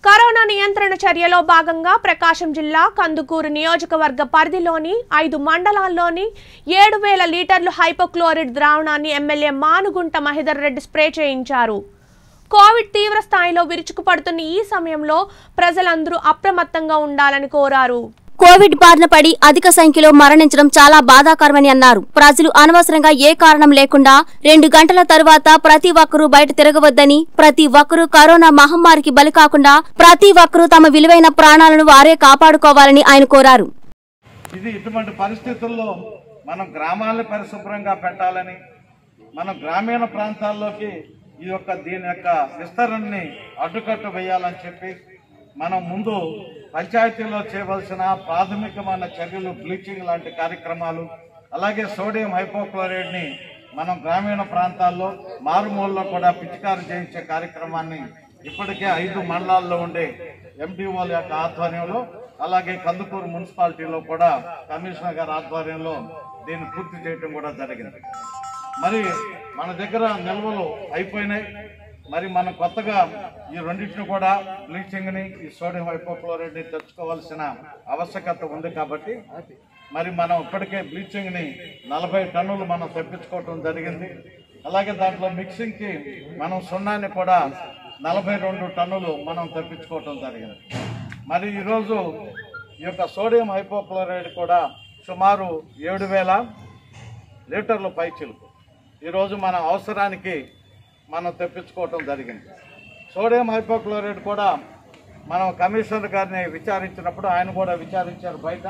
corona నియంత్రణ చర్యలో భాగంగా ప్రకాశం జిల్లా కందుకూరు నియోజకవర్గ పరిధిలోని ఐదు మండలాల్లోని ఏడు వేల లీటర్లు హైపోక్లోరిడ్ ద్రావణాన్ని ఎమ్మెల్యే మానుగుంట మహిదర్ రెడ్డి స్ప్రే చేయించారు కోవిడ్ తీవ్ర స్థాయిలో విరుచుకుపడుతున్న ఈ సమయంలో ప్రజలందరూ అప్రమత్తంగా ఉండాలని కోరారు కోవిడ్ బారిన పడి అధిక సంఖ్యలో మరణించడం చాలా బాధాకరమని అన్నారు ప్రజలు అనవసరంగా ఏ కారణం లేకుండా రెండు గంటల తరువాత ప్రతి ఒక్కరూ బయట తిరగవద్దని ప్రతి ఒక్కరూ కరోనా మహమ్మారికి బలి కాకుండా ప్రతి ఒక్కరూ తమ విలువైన ప్రాణాలను వారే కాపాడుకోవాలని ఆయన కోరారు ఇది ఇటువంటి పరిస్థితుల్లో మనం గ్రామాలను పరిశుభ్రంగా పెట్టాలని మనం గ్రామీణ ప్రాంతాల్లోకి ఈ యొక్క దీని యొక్క విస్తరణని అడ్డుకట్ట వేయాలని చెప్పి మనం ముందు పంచాయతీలో చేయవలసిన ప్రాథమికమైన చర్యలు బ్లీచింగ్ లాంటి కార్యక్రమాలు అలాగే సోడియం హైపోక్లోరైడ్ని మనం గ్రామీణ ప్రాంతాల్లో మారుమూలలో కూడా పిచికారు చేయించే కార్యక్రమాన్ని ఇప్పటికే ఐదు మండలాల్లో ఉండే ఎండిఓల యొక్క ఆధ్వర్యంలో అలాగే కందుకూరు మున్సిపాలిటీలో కూడా కమిషనర్ గారి ఆధ్వర్యంలో దీన్ని పూర్తి చేయడం కూడా జరిగింది మరి మన దగ్గర నిల్వలు అయిపోయినాయి మరి మనం కొత్తగా ఈ రెండింటిని కూడా బ్లీచింగ్ ని ఈ సోడియం హైపోక్లోరైడ్ ని తెచ్చుకోవాల్సిన ఆవశ్యకత ఉంది కాబట్టి మరి మనం ఇప్పటికే బ్లీచింగ్ ని నలభై టన్నులు మనం తెప్పించుకోవటం జరిగింది అలాగే దాంట్లో మిక్సింగ్ కి మనం సున్నాన్ని కూడా నలభై రెండు టన్నులు మనం తెప్పించుకోవటం జరిగింది మరి ఈరోజు ఈ యొక్క సోడియం హైపోక్లోరైడ్ కూడా సుమారు ఏడు వేల లీటర్లు పైచిలుకు ఈరోజు మన అవసరానికి మనం తెప్పించుకోవటం జరిగింది సోడియం హైపోక్లోరైడ్ కూడా మనం కమిషనర్ గారిని విచారించినప్పుడు ఆయన కూడా విచారించారు బయట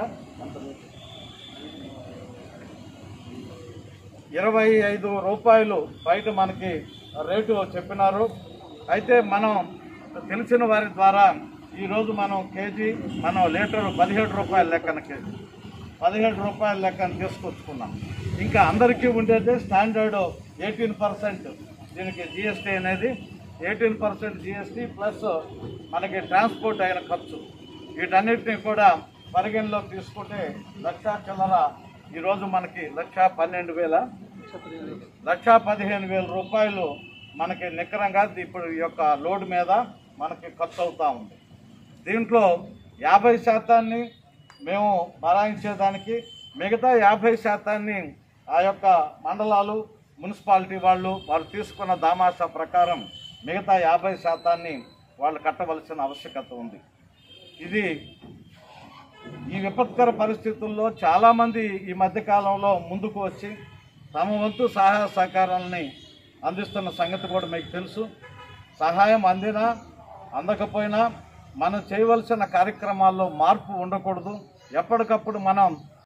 ఇరవై ఐదు రూపాయలు బయట మనకి రేటు చెప్పినారు అయితే మనం తెలిసిన వారి ద్వారా ఈరోజు మనం కేజీ మనం లీటరు పదిహేడు రూపాయల లెక్కన కేజీ పదిహేడు రూపాయల లెక్కన తీసుకొచ్చుకున్నాం ఇంకా అందరికీ ఉండేది స్టాండర్డ్ ఎయిటీన్ పర్సెంట్ దీనికి జిఎస్టీ అనేది ఎయిటీన్ పర్సెంట్ జిఎస్టీ ప్లస్ మనకి ట్రాన్స్పోర్ట్ అయిన ఖర్చు వీటన్నిటిని కూడా పరిగణలోకి తీసుకుంటే లక్షా చిల్లర ఈరోజు మనకి లక్ష పన్నెండు వేల లక్షా పదిహేను వేల రూపాయలు మనకి నికరంగా ఇప్పుడు ఈ యొక్క లోడ్ మీద మనకి ఖర్చు అవుతా ఉంది దీంట్లో యాభై శాతాన్ని మేము భరాయించేదానికి మిగతా యాభై శాతాన్ని ఆ యొక్క మండలాలు మున్సిపాలిటీ వాళ్ళు వాళ్ళు తీసుకున్న దామాషా ప్రకారం మిగతా యాభై శాతాన్ని వాళ్ళు కట్టవలసిన ఆవశ్యకత ఉంది ఇది ఈ విపత్కర పరిస్థితుల్లో చాలామంది ఈ మధ్య కాలంలో ముందుకు వచ్చి తమ వంతు సహాయ సహకారాలని అందిస్తున్న సంగతి కూడా మీకు తెలుసు సహాయం అందినా అందకపోయినా మనం చేయవలసిన కార్యక్రమాల్లో మార్పు ఉండకూడదు ఎప్పటికప్పుడు మనం